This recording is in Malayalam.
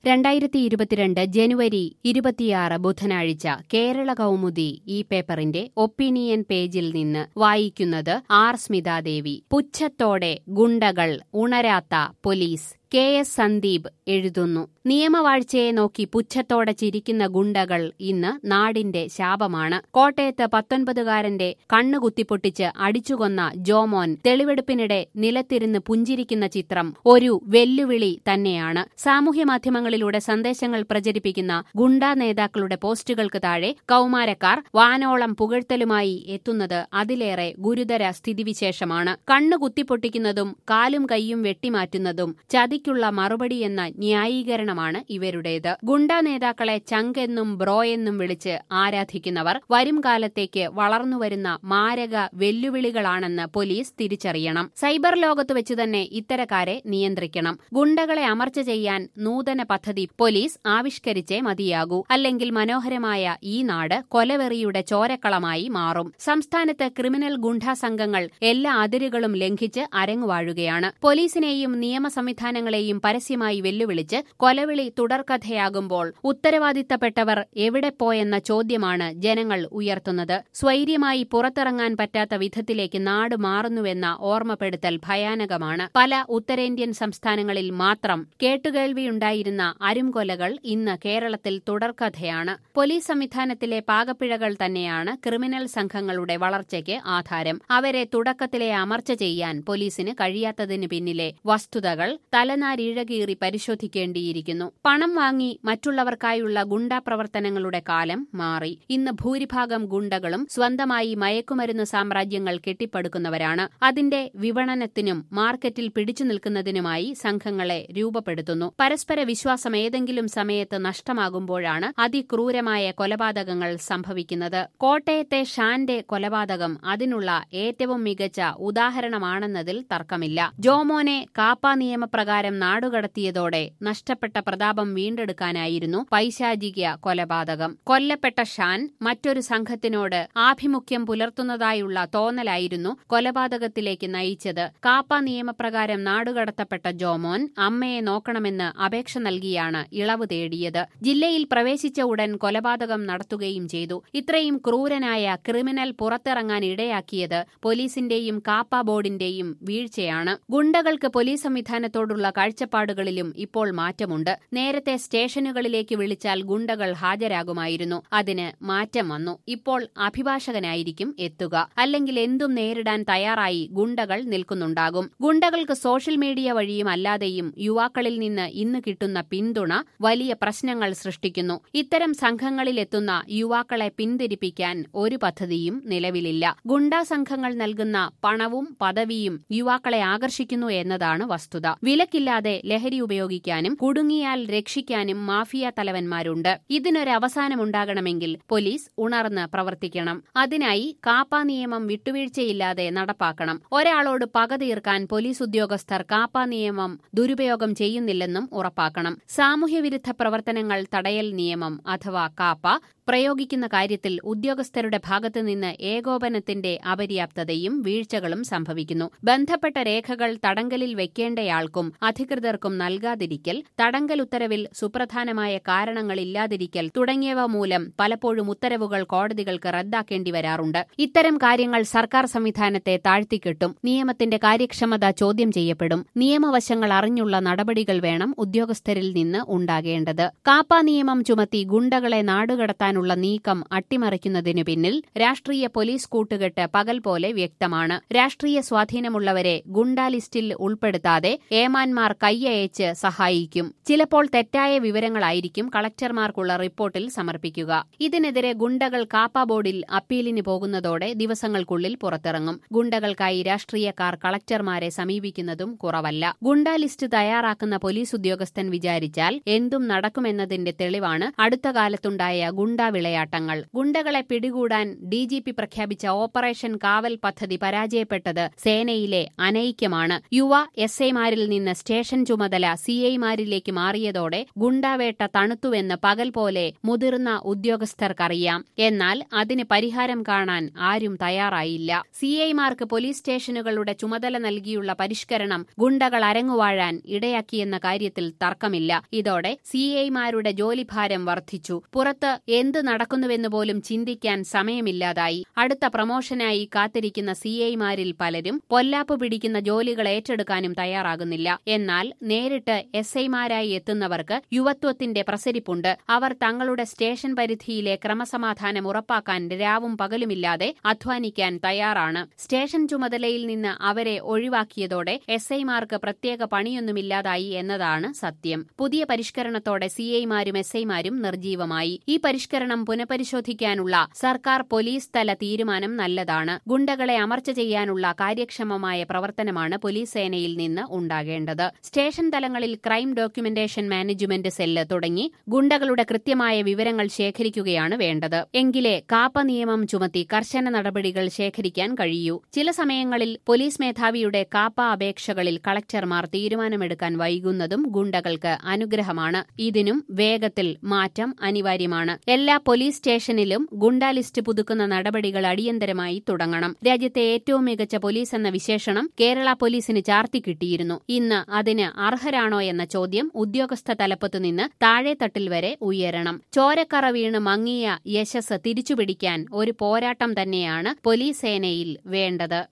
രണ്ടായിരത്തി ഇരുപത്തിരണ്ട് ജനുവരി ഇരുപത്തിയാറ് ബുധനാഴ്ച കേരള കൗമുദി ഈ പേപ്പറിന്റെ ഒപ്പീനിയൻ പേജിൽ നിന്ന് വായിക്കുന്നത് ആർ സ്മിതാദേവി പുച്ഛത്തോടെ ഗുണ്ടകൾ ഉണരാത്ത പോലീസ് കെ എസ് സന്ദീപ് എഴുതുന്നു നിയമവാഴ്ചയെ നോക്കി പുച്ഛത്തോടെ ചിരിക്കുന്ന ഗുണ്ടകൾ ഇന്ന് നാടിന്റെ ശാപമാണ് കോട്ടയത്ത് പത്തൊൻപതുകാരന്റെ കണ്ണു കുത്തിപ്പൊട്ടിച്ച് അടിച്ചുകൊന്ന ജോമോൻ തെളിവെടുപ്പിനിടെ നിലത്തിരുന്ന് പുഞ്ചിരിക്കുന്ന ചിത്രം ഒരു വെല്ലുവിളി തന്നെയാണ് സാമൂഹ്യമാധ്യമങ്ങളിലൂടെ സന്ദേശങ്ങൾ പ്രചരിപ്പിക്കുന്ന ഗുണ്ടാ നേതാക്കളുടെ പോസ്റ്റുകൾക്ക് താഴെ കൌമാരക്കാർ വാനോളം പുകഴ്ത്തലുമായി എത്തുന്നത് അതിലേറെ ഗുരുതര സ്ഥിതിവിശേഷമാണ് കണ്ണു കുത്തിപ്പൊട്ടിക്കുന്നതും കാലും കൈയും വെട്ടിമാറ്റുന്നതും ചതിക്കുള്ള മറുപടിയെന്ന ന്യായീകരണമാണ് ഇവരുടേത് ഗുണ്ടാ നേതാക്കളെ ചങ്കെന്നും ബ്രോയെന്നും വിളിച്ച് ആരാധിക്കുന്നവർ വരും കാലത്തേക്ക് വളർന്നുവരുന്ന മാരക വെല്ലുവിളികളാണെന്ന് പോലീസ് തിരിച്ചറിയണം സൈബർ ലോകത്ത് വെച്ച് തന്നെ ഇത്തരക്കാരെ നിയന്ത്രിക്കണം ഗുണ്ടകളെ അമർച്ച ചെയ്യാൻ നൂതന പദ്ധതി പോലീസ് ആവിഷ്കരിച്ചേ മതിയാകൂ അല്ലെങ്കിൽ മനോഹരമായ ഈ നാട് കൊലവെറിയുടെ ചോരക്കളമായി മാറും സംസ്ഥാനത്ത് ക്രിമിനൽ ഗുണ്ടാ സംഘങ്ങൾ എല്ലാ അതിരുകളും ലംഘിച്ച് അരങ്ങുവാഴുകയാണ് പോലീസിനെയും നിയമ സംവിധാനങ്ങളെയും പരസ്യമായി വെല്ലുവിളിച്ച് കൊലവിളി തുടർക്കഥയാകുമ്പോൾ ഉത്തരവാദിത്തപ്പെട്ടവർ എവിടെ പോയെന്ന ചോദ്യമാണ് ജനങ്ങൾ ഉയർത്തുന്നത് സ്വൈര്യമായി പുറത്തിറങ്ങാൻ പറ്റാത്ത വിധത്തിലേക്ക് നാട് മാറുന്നുവെന്ന ഓർമ്മപ്പെടുത്തൽ ഭയാനകമാണ് പല ഉത്തരേന്ത്യൻ സംസ്ഥാനങ്ങളിൽ മാത്രം കേട്ടുകേൾവിയുണ്ടായിരുന്ന അരുംകൊലകൾ ഇന്ന് കേരളത്തിൽ തുടർക്കഥയാണ് പോലീസ് സംവിധാനത്തിലെ പാകപ്പിഴകൾ തന്നെയാണ് ക്രിമിനൽ സംഘങ്ങളുടെ വളർച്ചയ്ക്ക് ആധാരം അവരെ തുടക്കത്തിലെ അമർച്ച ചെയ്യാൻ പോലീസിന് കഴിയാത്തതിന് പിന്നിലെ വസ്തുതകൾ തലനാരിഴകീറി പരിശോധിക്കേണ്ടിയിരിക്കുന്നു പണം വാങ്ങി മറ്റുള്ളവർക്കായുള്ള ഗുണ്ടാ പ്രവർത്തനങ്ങളുടെ കാലം മാറി ഇന്ന് ഭൂരിഭാഗം ഗുണ്ടകളും സ്വന്തമായി മയക്കുമരുന്ന് സാമ്രാജ്യങ്ങൾ കെട്ടിപ്പടുക്കുന്നവരാണ് അതിന്റെ വിപണനത്തിനും മാർക്കറ്റിൽ പിടിച്ചു നിൽക്കുന്നതിനുമായി സംഘങ്ങളെ രൂപപ്പെടുത്തുന്നു പരസ്പര വിശ്വാസം ഏതെങ്കിലും സമയത്ത് നഷ്ടമാകുമ്പോഴാണ് അതിക്രൂരമായ കൊലപാതകങ്ങൾ സംഭവിക്കുന്നത് കോട്ടയത്തെ ഷാന്റെ കൊലപാതകം അതിനുള്ള ഏറ്റവും മികച്ച ഉദാഹരണമാണെന്നതിൽ തർക്കമില്ല ജോമോനെ കാപ്പ നിയമപ്രകാരം നാടുകടത്തിയതോടെ നഷ്ടപ്പെട്ട പ്രതാപം വീണ്ടെടുക്കാനായിരുന്നു പൈശാചിക കൊലപാതകം കൊല്ലപ്പെട്ട ഷാൻ മറ്റൊരു സംഘത്തിനോട് ആഭിമുഖ്യം പുലർത്തുന്നതായുള്ള തോന്നലായിരുന്നു കൊലപാതകത്തിലേക്ക് നയിച്ചത് കാപ്പ നിയമപ്രകാരം നാടുകടത്തപ്പെട്ട ജോമോൻ അമ്മയെ നോക്കണമെന്ന് അപേക്ഷ നൽകിയാണ് ഇളവ് തേടിയത് ജില്ലയിൽ പ്രവേശിച്ച ഉടൻ കൊലപാതകം നടത്തുകയും ചെയ്തു ഇത്രയും ക്രൂരനായ ക്രിമിനൽ പുറത്തിറങ്ങാൻ ഇടയാക്കിയത് പോലീസിന്റെയും കാപ്പ ബോർഡിന്റെയും വീഴ്ചയാണ് ഗുണ്ടകൾക്ക് പോലീസ് സംവിധാനത്തോടുള്ള കാഴ്ചപ്പാടുകളിലും ഇപ്പോൾ മാറ്റമുണ്ട് നേരത്തെ സ്റ്റേഷനുകളിലേക്ക് വിളിച്ചാൽ ഗുണ്ടകൾ ഹാജരാകുമായിരുന്നു അതിന് മാറ്റം വന്നു ഇപ്പോൾ അഭിഭാഷകനായിരിക്കും എത്തുക അല്ലെങ്കിൽ എന്തും നേരിടാൻ തയ്യാറായി ഗുണ്ടകൾ നിൽക്കുന്നുണ്ടാകും ഗുണ്ടകൾക്ക് സോഷ്യൽ മീഡിയ വഴിയും അല്ലാതെയും യുവാക്കളിൽ നിന്ന് ഇന്ന് കിട്ടുന്ന പിന്തുണ വലിയ പ്രശ്നങ്ങൾ സൃഷ്ടിക്കുന്നു ഇത്തരം സംഘങ്ങളിലെത്തുന്ന യുവാക്കളെ പിന്തിരിപ്പിക്കാൻ ഒരു പദ്ധതിയും നിലവിലില്ല ഗുണ്ടാ സംഘങ്ങൾ നൽകുന്ന പണവും പദവിയും യുവാക്കളെ ആകർഷിക്കുന്നു എന്നതാണ് വസ്തുത വിലക്കില്ലാതെ ലഹരി ഉപയോഗിക്കാനും കുടുങ്ങിയാൽ രക്ഷിക്കാനും മാഫിയ തലവന്മാരുണ്ട് ഇതിനൊരു അവസാനമുണ്ടാകണമെങ്കിൽ പോലീസ് ഉണർന്ന് പ്രവർത്തിക്കണം അതിനായി കാപ്പ നിയമം വിട്ടുവീഴ്ചയില്ലാതെ നടപ്പാക്കണം ഒരാളോട് പക തീർക്കാൻ പോലീസ് ഉദ്യോഗസ്ഥർ കാപ്പ നിയമം ദുരുപയോഗം ചെയ്യുന്നില്ലെന്നും ഉറപ്പാക്കണം സാമൂഹ്യവിരുദ്ധ പ്രവർത്തനങ്ങൾ തടയൽ നിയമം അഥവാ കാപ്പ പ്രയോഗിക്കുന്ന കാര്യത്തിൽ ഉദ്യോഗസ്ഥരുടെ ഭാഗത്തുനിന്ന് ഏകോപനത്തിന്റെ അപര്യാപ്തതയും വീഴ്ചകളും സംഭവിക്കുന്നു ബന്ധപ്പെട്ട രേഖകൾ തടങ്കലിൽ വെക്കേണ്ടയാൾക്കും അധികൃതർക്കും നൽകാതിരിക്കൽ തടങ്കൽ ഉത്തരവിൽ സുപ്രധാനമായ കാരണങ്ങളില്ലാതിരിക്കൽ തുടങ്ങിയവ മൂലം പലപ്പോഴും ഉത്തരവുകൾ കോടതികൾക്ക് റദ്ദാക്കേണ്ടി വരാറുണ്ട് ഇത്തരം കാര്യങ്ങൾ സർക്കാർ സംവിധാനത്തെ താഴ്ത്തിക്കെട്ടും നിയമത്തിന്റെ കാര്യക്ഷമത ചോദ്യം ചെയ്യപ്പെടും നിയമവശങ്ങൾ അറിഞ്ഞുള്ള നടപടികൾ വേണം ഉദ്യോഗസ്ഥരിൽ നിന്ന് ഉണ്ടാകേണ്ടത് കാപ്പ നിയമം ചുമത്തി ഗുണ്ടകളെ നാടുകടത്താനുള്ള നീക്കം അട്ടിമറിക്കുന്നതിനു പിന്നിൽ രാഷ്ട്രീയ പോലീസ് കൂട്ടുകെട്ട് പകൽ പോലെ വ്യക്തമാണ് രാഷ്ട്രീയ സ്വാധീനമുള്ളവരെ ഗുണ്ടാ ലിസ്റ്റിൽ ഉൾപ്പെടുത്താതെ ഏമാന്മാർ കൈയയച്ച് സഹായിക്കും ചിലപ്പോൾ തെറ്റായ വിവരങ്ങളായിരിക്കും കളക്ടർമാർക്കുള്ള റിപ്പോർട്ടിൽ സമർപ്പിക്കുക ഇതിനെതിരെ ഗുണ്ടകൾ കാപ്പ ബോർഡിൽ അപ്പീലിന് പോകുന്നതോടെ ദിവസങ്ങൾക്കുള്ളിൽ പുറത്തിറങ്ങും ഗുണ്ടകൾക്കായി രാഷ്ട്രീയക്കാർ കളക്ടർമാരെ സമീപിക്കുന്നതും കുറവല്ല ഗുണ്ടാ ലിസ്റ്റ് തയ്യാറാക്കുന്ന പോലീസ് ഉദ്യോഗസ്ഥൻ വിചാരിച്ചാൽ എന്തും നടക്കുമെന്നതിന്റെ തെളിവാണ് അടുത്ത കാലത്തുണ്ടായ ഗുണ്ട ഗുണ്ടാ വിളയാട്ടങ്ങൾ ഗുണ്ടകളെ പിടികൂടാൻ ഡി ജി പി പ്രഖ്യാപിച്ച ഓപ്പറേഷൻ കാവൽ പദ്ധതി പരാജയപ്പെട്ടത് സേനയിലെ അനൈക്യമാണ് യുവ എസ് ഐമാരിൽ നിന്ന് സ്റ്റേഷൻ ചുമതല സി ഐമാരിലേക്ക് മാറിയതോടെ ഗുണ്ടാവേട്ട തണുത്തുവെന്ന് പകൽ പോലെ മുതിർന്ന ഉദ്യോഗസ്ഥർക്കറിയാം എന്നാൽ അതിന് പരിഹാരം കാണാൻ ആരും തയ്യാറായില്ല സി ഐമാർക്ക് പോലീസ് സ്റ്റേഷനുകളുടെ ചുമതല നൽകിയുള്ള പരിഷ്കരണം ഗുണ്ടകൾ അരങ്ങുവാഴാൻ ഇടയാക്കിയെന്ന കാര്യത്തിൽ തർക്കമില്ല ഇതോടെ സി ഐമാരുടെ ജോലിഭാരം വർദ്ധിച്ചു പുറത്ത് എന്ത് നടക്കുന്നുവെന്ന് പോലും ചിന്തിക്കാൻ സമയമില്ലാതായി അടുത്ത പ്രമോഷനായി കാത്തിരിക്കുന്ന സി ഐമാരിൽ പലരും പൊല്ലാപ്പ് പിടിക്കുന്ന ജോലികൾ ഏറ്റെടുക്കാനും തയ്യാറാകുന്നില്ല എന്നാൽ നേരിട്ട് എസ് ഐമാരായി എത്തുന്നവർക്ക് യുവത്വത്തിന്റെ പ്രസരിപ്പുണ്ട് അവർ തങ്ങളുടെ സ്റ്റേഷൻ പരിധിയിലെ ക്രമസമാധാനം ഉറപ്പാക്കാൻ രാവും പകലുമില്ലാതെ അധ്വാനിക്കാൻ തയ്യാറാണ് സ്റ്റേഷൻ ചുമതലയിൽ നിന്ന് അവരെ ഒഴിവാക്കിയതോടെ എസ് ഐമാർക്ക് പ്രത്യേക പണിയൊന്നുമില്ലാതായി എന്നതാണ് സത്യം പുതിയ പരിഷ്കരണത്തോടെ സി ഐമാരും എസ് ഐമാരും നിർജീവമായി ഈ പരിഷ്കരണം പുനഃപരിശോധിക്കാനുള്ള സർക്കാർ പോലീസ് തല തീരുമാനം നല്ലതാണ് ഗുണ്ടകളെ അമർച്ച ചെയ്യാനുള്ള കാര്യക്ഷമമായ പ്രവർത്തനമാണ് പോലീസ് സേനയിൽ നിന്ന് ഉണ്ടാകേണ്ടത് സ്റ്റേഷൻ തലങ്ങളിൽ ക്രൈം ഡോക്യുമെന്റേഷൻ മാനേജ്മെന്റ് സെല്ല് തുടങ്ങി ഗുണ്ടകളുടെ കൃത്യമായ വിവരങ്ങൾ ശേഖരിക്കുകയാണ് വേണ്ടത് എങ്കിലേ കാപ്പ നിയമം ചുമത്തി കർശന നടപടികൾ ശേഖരിക്കാൻ കഴിയൂ ചില സമയങ്ങളിൽ പോലീസ് മേധാവിയുടെ കാപ്പ അപേക്ഷകളിൽ കളക്ടർമാർ തീരുമാനമെടുക്കാൻ വൈകുന്നതും ഗുണ്ടകൾക്ക് അനുഗ്രഹമാണ് ഇതിനും വേഗത്തിൽ മാറ്റം അനിവാര്യമാണ് എല്ലാ പോലീസ് സ്റ്റേഷനിലും ഗുണ്ടാ ലിസ്റ്റ് പുതുക്കുന്ന നടപടികൾ അടിയന്തരമായി തുടങ്ങണം രാജ്യത്തെ ഏറ്റവും മികച്ച പോലീസ് എന്ന വിശേഷണം കേരള പോലീസിന് ചാർത്തി കിട്ടിയിരുന്നു ഇന്ന് അതിന് അർഹരാണോ എന്ന ചോദ്യം ഉദ്യോഗസ്ഥ തലപ്പത്തുനിന്ന് താഴെത്തട്ടിൽ വരെ ഉയരണം ചോരക്കറ വീണ് മങ്ങിയ യശസ് തിരിച്ചുപിടിക്കാൻ ഒരു പോരാട്ടം തന്നെയാണ് പോലീസ് സേനയിൽ വേണ്ടത്